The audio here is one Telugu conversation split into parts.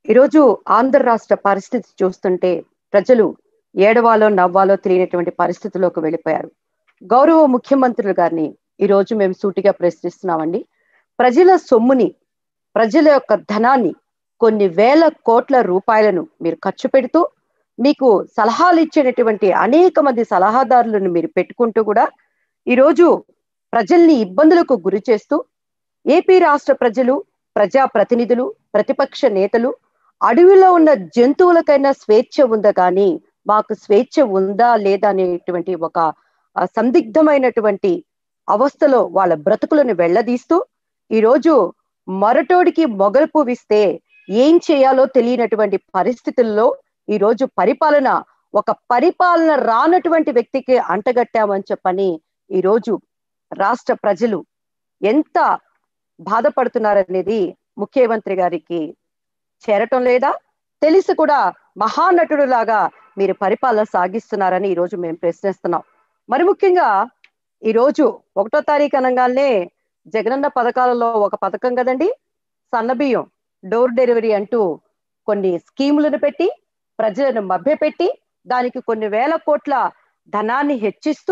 ఈరోజు ఆంధ్ర రాష్ట్ర పరిస్థితి చూస్తుంటే ప్రజలు ఏడవాలో నవ్వాలో తెలియనటువంటి పరిస్థితిలోకి వెళ్ళిపోయారు గౌరవ ముఖ్యమంత్రులు గారిని ఈరోజు మేము సూటిగా ప్రశ్నిస్తున్నామండి ప్రజల సొమ్ముని ప్రజల యొక్క ధనాన్ని కొన్ని వేల కోట్ల రూపాయలను మీరు ఖర్చు పెడుతూ మీకు సలహాలు ఇచ్చేటటువంటి అనేక మంది సలహాదారులను మీరు పెట్టుకుంటూ కూడా ఈరోజు ప్రజల్ని ఇబ్బందులకు గురి చేస్తూ ఏపీ రాష్ట్ర ప్రజలు ప్రజా ప్రతినిధులు ప్రతిపక్ష నేతలు అడవిలో ఉన్న జంతువులకైనా స్వేచ్ఛ ఉందా కానీ మాకు స్వేచ్ఛ ఉందా లేదా అనేటువంటి ఒక సందిగ్ధమైనటువంటి అవస్థలో వాళ్ళ బ్రతుకులను వెళ్ళదీస్తూ ఈరోజు మొరటోడికి మొగలు పువిస్తే ఏం చేయాలో తెలియనటువంటి పరిస్థితుల్లో ఈరోజు పరిపాలన ఒక పరిపాలన రానటువంటి వ్యక్తికి అంటగట్టామని చెప్పని ఈరోజు రాష్ట్ర ప్రజలు ఎంత బాధపడుతున్నారనేది ముఖ్యమంత్రి గారికి చేరటం లేదా తెలిసి కూడా మహానటుడు లాగా మీరు పరిపాలన సాగిస్తున్నారని ఈరోజు మేము ప్రశ్నిస్తున్నాం మరి ముఖ్యంగా ఈరోజు ఒకటో తారీఖు అనగానే జగనన్న పథకాలలో ఒక పథకం కదండి సన్నబియ్యం డోర్ డెలివరీ అంటూ కొన్ని స్కీములను పెట్టి ప్రజలను మభ్యపెట్టి దానికి కొన్ని వేల కోట్ల ధనాన్ని హెచ్చిస్తూ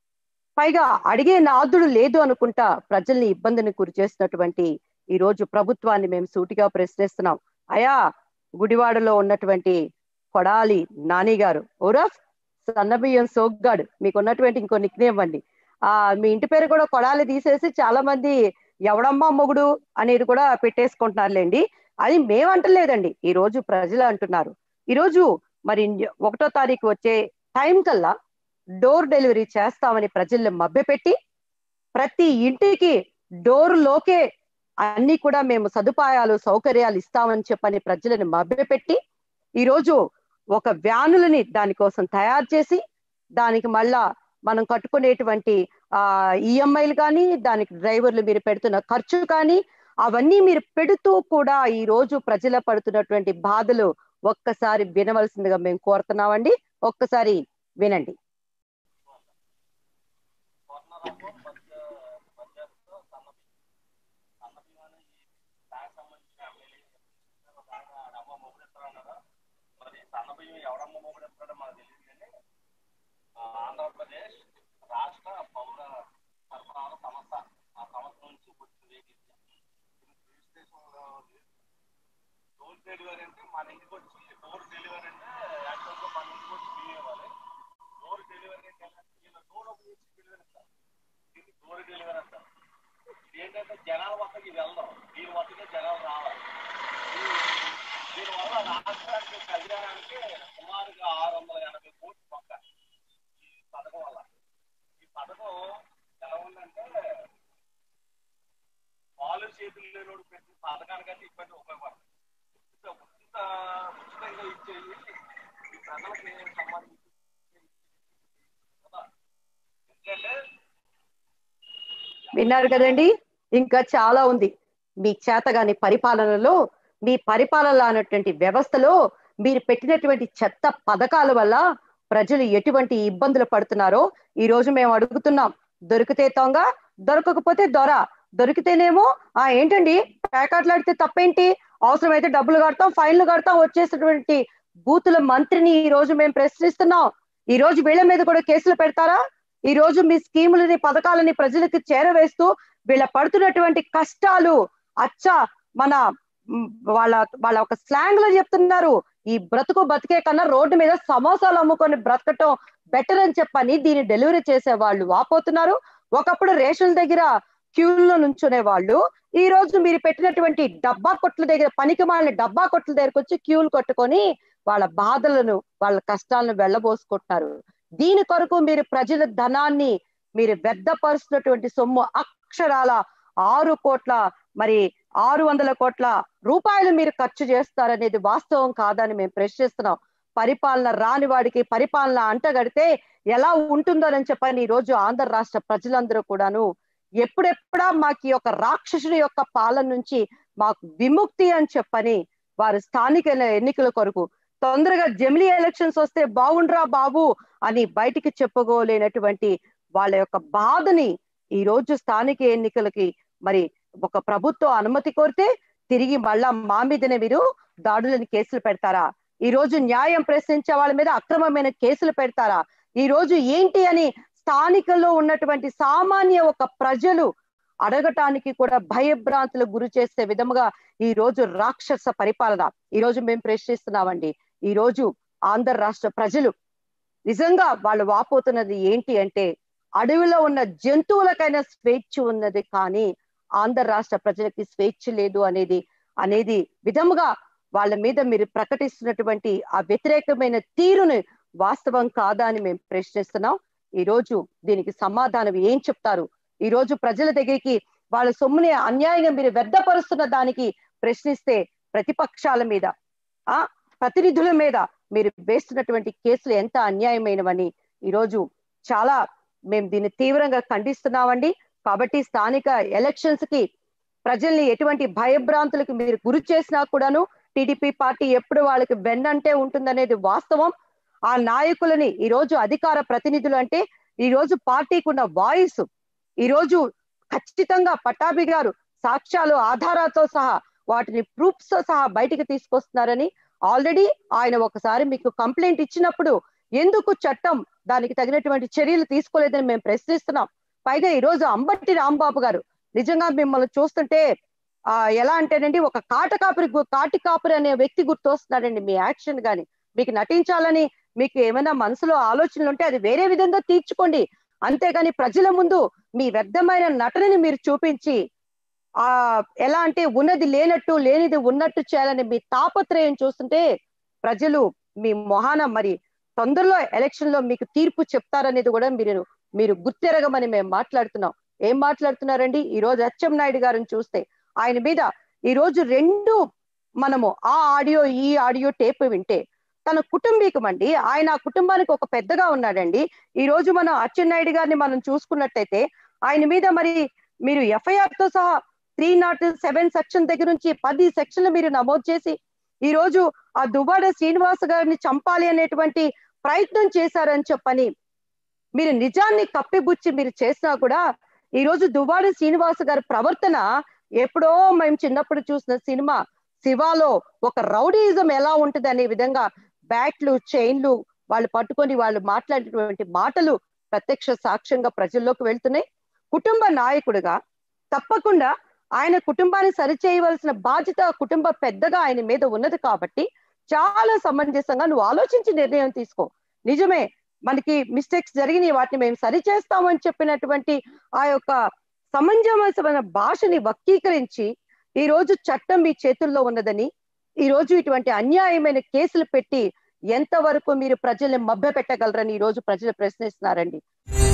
పైగా అడిగే నాదుడు లేదు అనుకుంటా ప్రజల్ని ఇబ్బందిని గురి చేసినటువంటి ఈ రోజు ప్రభుత్వాన్ని మేము సూటిగా ప్రశ్నిస్తున్నాం అయా గుడివాడలో ఉన్నటువంటి కొడాలి నాని గారు ఓరఫ్ సన్నబియ్యం సోగ్గాడు మీకు ఉన్నటువంటి ఇంకో నిక్నేమ్ అండి ఆ మీ ఇంటి పేరు కూడా కొడాలి తీసేసి చాలా మంది ఎవడమ్మా మొగుడు అనేది కూడా పెట్టేసుకుంటున్నారులేండి అది మేమంటలేదండి ఈ రోజు ప్రజలు అంటున్నారు ఈరోజు మరి ఒకటో తారీఖు వచ్చే టైం కల్లా డోర్ డెలివరీ చేస్తామని ప్రజల్ని మభ్యపెట్టి ప్రతి ఇంటికి డోర్ లోకే అన్ని కూడా మేము సదుపాయాలు సౌకర్యాలు ఇస్తామని చెప్పని ప్రజలను మభ్యపెట్టి ఈరోజు ఒక వ్యానులని దానికోసం తయారు చేసి దానికి మళ్ళా మనం కట్టుకునేటువంటి ఆ ఈఎంఐలు కానీ దానికి డ్రైవర్లు మీరు పెడుతున్న ఖర్చు కానీ అవన్నీ మీరు పెడుతూ కూడా ఈ రోజు ప్రజల పడుతున్నటువంటి బాధలు ఒక్కసారి వినవలసిందిగా మేము కోరుతున్నామండి ఒక్కసారి వినండి ఎవడమ్మ మొగుడు ఎప్పుడో మాకు తెలియదు కానీ ఆంధ్రప్రదేశ్ రాష్ట్ర పౌర సరఫరాల సంస్థ ఆ సంస్థ నుంచి వచ్చిన రిజిస్ట్రేషన్లో డోర్ డెలివరీ అంటే మన ఇంటికి వచ్చి డోర్ డెలివరీ అంటే యాక్చువల్గా మన ఇంటికి వచ్చి బియ్యం ఇవ్వాలి డోర్ డెలివరీ అంటే వీళ్ళ డోర్ ఓపెన్ చేసి డెలివరీ ఇస్తారు దీన్ని డోర్ డెలివరీ అంటారు ఏంటంటే జనాల వద్దకి ఇది వెళ్దాం దీని వద్దకే జనాలు రావాలి దీనివల్ల రాష్ట్రానికి కళ్యాణానికి సుమారుగా ఆరు వందల ఎనభై కోట్లు పక్క ఈ పథకం వల్ల ఈ పథకం ఎలా ఉందంటే పాలు చేతులు లేనోడు పెట్టిన పథకానికంటే ఇబ్బంది ఉపయోగపడుతుంది ఉచిత ఉచిత ఉచితంగా ఇచ్చేది ఈ ప్రజలకి సంబంధించి ఎందుకంటే విన్నారు కదండి ఇంకా చాలా ఉంది మీ చేతగాని పరిపాలనలో మీ పరిపాలన అనేటువంటి వ్యవస్థలో మీరు పెట్టినటువంటి చెత్త పథకాల వల్ల ప్రజలు ఎటువంటి ఇబ్బందులు పడుతున్నారో ఈ రోజు మేము అడుగుతున్నాం దొరికితే తొంగ దొరకకపోతే దొర దొరికితేనేమో ఆ ఏంటండి ప్యాకెట్లాడితే తప్పేంటి అవసరమైతే డబ్బులు కడతాం ఫైన్లు కడతాం వచ్చేసినటువంటి బూతుల మంత్రిని ఈ రోజు మేము ప్రశ్నిస్తున్నాం ఈ రోజు వీళ్ళ మీద కూడా కేసులు పెడతారా ఈ రోజు మీ స్కీములని పథకాలని ప్రజలకు చేరవేస్తూ వీళ్ళ పడుతున్నటువంటి కష్టాలు అచ్చ మన వాళ్ళ వాళ్ళ ఒక స్లాంగ్ లో చెప్తున్నారు ఈ బ్రతుకు బతికే కన్నా రోడ్డు మీద సమోసాలు అమ్ముకొని బ్రతకటం బెటర్ అని చెప్పని దీన్ని డెలివరీ చేసే వాళ్ళు వాపోతున్నారు ఒకప్పుడు రేషన్ దగ్గర క్యూల్లో నుంచునే వాళ్ళు ఈ రోజు మీరు పెట్టినటువంటి డబ్బా కొట్ల దగ్గర పనికి మాలిన డబ్బా కొట్ల దగ్గరకు వచ్చి క్యూలు కట్టుకొని వాళ్ళ బాధలను వాళ్ళ కష్టాలను వెళ్ళబోసుకుంటున్నారు దీని కొరకు మీరు ప్రజల ధనాన్ని మీరు వ్యర్థపరుస్తున్నటువంటి సొమ్ము అక్షరాల ఆరు కోట్ల మరి ఆరు వందల కోట్ల రూపాయలు మీరు ఖర్చు చేస్తారనేది వాస్తవం కాదని మేము ప్రశ్నిస్తున్నాం పరిపాలన రాని వాడికి పరిపాలన అంటగడితే ఎలా ఉంటుందోనని చెప్పని ఈ రోజు ఆంధ్ర రాష్ట్ర ప్రజలందరూ కూడాను ఎప్పుడెప్పుడా మాకు ఈ యొక్క రాక్షసుడి యొక్క పాలన నుంచి మాకు విముక్తి అని చెప్పని వారు స్థానిక ఎన్నికల కొరకు తొందరగా జమిలీ ఎలక్షన్స్ వస్తే బాగుండ్రా బాబు అని బయటికి చెప్పుకోలేనటువంటి వాళ్ళ యొక్క బాధని ఈ రోజు స్థానిక ఎన్నికలకి మరి ఒక ప్రభుత్వ అనుమతి కోరితే తిరిగి మళ్ళా మా మీదనే మీరు దాడులని కేసులు పెడతారా ఈ రోజు న్యాయం ప్రశ్నించే వాళ్ళ మీద అక్రమమైన కేసులు పెడతారా ఈ రోజు ఏంటి అని స్థానికల్లో ఉన్నటువంటి సామాన్య ఒక ప్రజలు అడగటానికి కూడా భయభ్రాంతులకు గురి చేసే విధముగా ఈ రోజు రాక్షస పరిపాలన ఈ రోజు మేము ప్రశ్నిస్తున్నామండి ఈ రోజు ఆంధ్ర రాష్ట్ర ప్రజలు నిజంగా వాళ్ళు వాపోతున్నది ఏంటి అంటే అడవిలో ఉన్న జంతువులకైనా స్వేచ్ఛ ఉన్నది కానీ ఆంధ్ర రాష్ట్ర ప్రజలకి స్వేచ్ఛ లేదు అనేది అనేది విధముగా వాళ్ళ మీద మీరు ప్రకటిస్తున్నటువంటి ఆ వ్యతిరేకమైన తీరుని వాస్తవం కాదా అని మేము ప్రశ్నిస్తున్నాం ఈ రోజు దీనికి సమాధానం ఏం చెప్తారు ఈ రోజు ప్రజల దగ్గరికి వాళ్ళ సొమ్ముని అన్యాయంగా మీరు వ్యర్థపరుస్తున్న దానికి ప్రశ్నిస్తే ప్రతిపక్షాల మీద ఆ ప్రతినిధుల మీద మీరు వేస్తున్నటువంటి కేసులు ఎంత అన్యాయమైనవని ఈరోజు చాలా మేము దీన్ని తీవ్రంగా ఖండిస్తున్నామండి కాబట్టి స్థానిక ఎలక్షన్స్ కి ప్రజల్ని ఎటువంటి భయభ్రాంతులకు మీరు గురి చేసినా కూడాను టీడీపీ పార్టీ ఎప్పుడు వాళ్ళకి వెన్నంటే ఉంటుందనేది వాస్తవం ఆ నాయకులని ఈ రోజు అధికార ప్రతినిధులు అంటే ఈ రోజు పార్టీకి ఉన్న వాయిస్ ఈ రోజు ఖచ్చితంగా పట్టాభి గారు సాక్ష్యాలు ఆధారాలతో సహా వాటిని ప్రూఫ్స్ తో సహా బయటికి తీసుకొస్తున్నారని ఆల్రెడీ ఆయన ఒకసారి మీకు కంప్లైంట్ ఇచ్చినప్పుడు ఎందుకు చట్టం దానికి తగినటువంటి చర్యలు తీసుకోలేదని మేము ప్రశ్నిస్తున్నాం పైగా ఈ రోజు అంబట్టి రాంబాబు గారు నిజంగా మిమ్మల్ని చూస్తుంటే ఆ ఎలా అంటేనండి ఒక కాటకాపురి గు- కాటి కాపురి అనే వ్యక్తి గుర్తొస్తున్నాడండి మీ యాక్షన్ గాని మీకు నటించాలని మీకు ఏమైనా మనసులో ఆలోచనలు ఉంటే అది వేరే విధంగా తీర్చుకోండి అంతేగాని ప్రజల ముందు మీ వ్యర్థమైన నటనని మీరు చూపించి ఆ ఎలా అంటే ఉన్నది లేనట్టు లేనిది ఉన్నట్టు చేయాలని మీ తాపత్రయం చూస్తుంటే ప్రజలు మీ మొహాన మరి తొందరలో ఎలక్షన్ లో మీకు తీర్పు చెప్తారనేది కూడా మీరు మీరు గుర్తెరగమని మేము మాట్లాడుతున్నాం ఏం మాట్లాడుతున్నారండి ఈ రోజు అచ్చెం నాయుడు గారిని చూస్తే ఆయన మీద ఈ రోజు రెండు మనము ఆ ఆడియో ఈ ఆడియో టేప్ వింటే తన కుటుంబీకం అండి ఆయన ఆ కుటుంబానికి ఒక పెద్దగా ఉన్నాడండి ఈ రోజు మనం అచ్చెన్నాయుడు గారిని మనం చూసుకున్నట్టయితే ఆయన మీద మరి మీరు ఎఫ్ఐఆర్ తో సహా త్రీ నాట్ సెవెన్ సెక్షన్ దగ్గర నుంచి పది సెక్షన్లు మీరు నమోదు చేసి ఈ రోజు ఆ దువ్వాడ శ్రీనివాస గారిని చంపాలి అనేటువంటి ప్రయత్నం చేశారని చెప్పని మీరు నిజాన్ని కప్పిబుచ్చి మీరు చేసినా కూడా ఈ రోజు దువ్వాడ శ్రీనివాస గారి ప్రవర్తన ఎప్పుడో మేము చిన్నప్పుడు చూసిన సినిమా శివాలో ఒక రౌడీయిజం ఎలా ఉంటది అనే విధంగా బ్యాట్లు చైన్లు వాళ్ళు పట్టుకొని వాళ్ళు మాట్లాడేటువంటి మాటలు ప్రత్యక్ష సాక్ష్యంగా ప్రజల్లోకి వెళ్తున్నాయి కుటుంబ నాయకుడిగా తప్పకుండా ఆయన కుటుంబాన్ని సరిచేయవలసిన బాధ్యత కుటుంబ పెద్దగా ఆయన మీద ఉన్నది కాబట్టి చాలా సమంజసంగా నువ్వు ఆలోచించి నిర్ణయం తీసుకో నిజమే మనకి మిస్టేక్స్ జరిగినాయి వాటిని మేము సరి చేస్తామని చెప్పినటువంటి ఆ యొక్క సమంజసమైన భాషని వక్రీకరించి ఈ రోజు చట్టం మీ చేతుల్లో ఉన్నదని ఈ రోజు ఇటువంటి అన్యాయమైన కేసులు పెట్టి ఎంతవరకు మీరు ప్రజల్ని మభ్య పెట్టగలరని ఈ రోజు ప్రజలు ప్రశ్నిస్తున్నారండి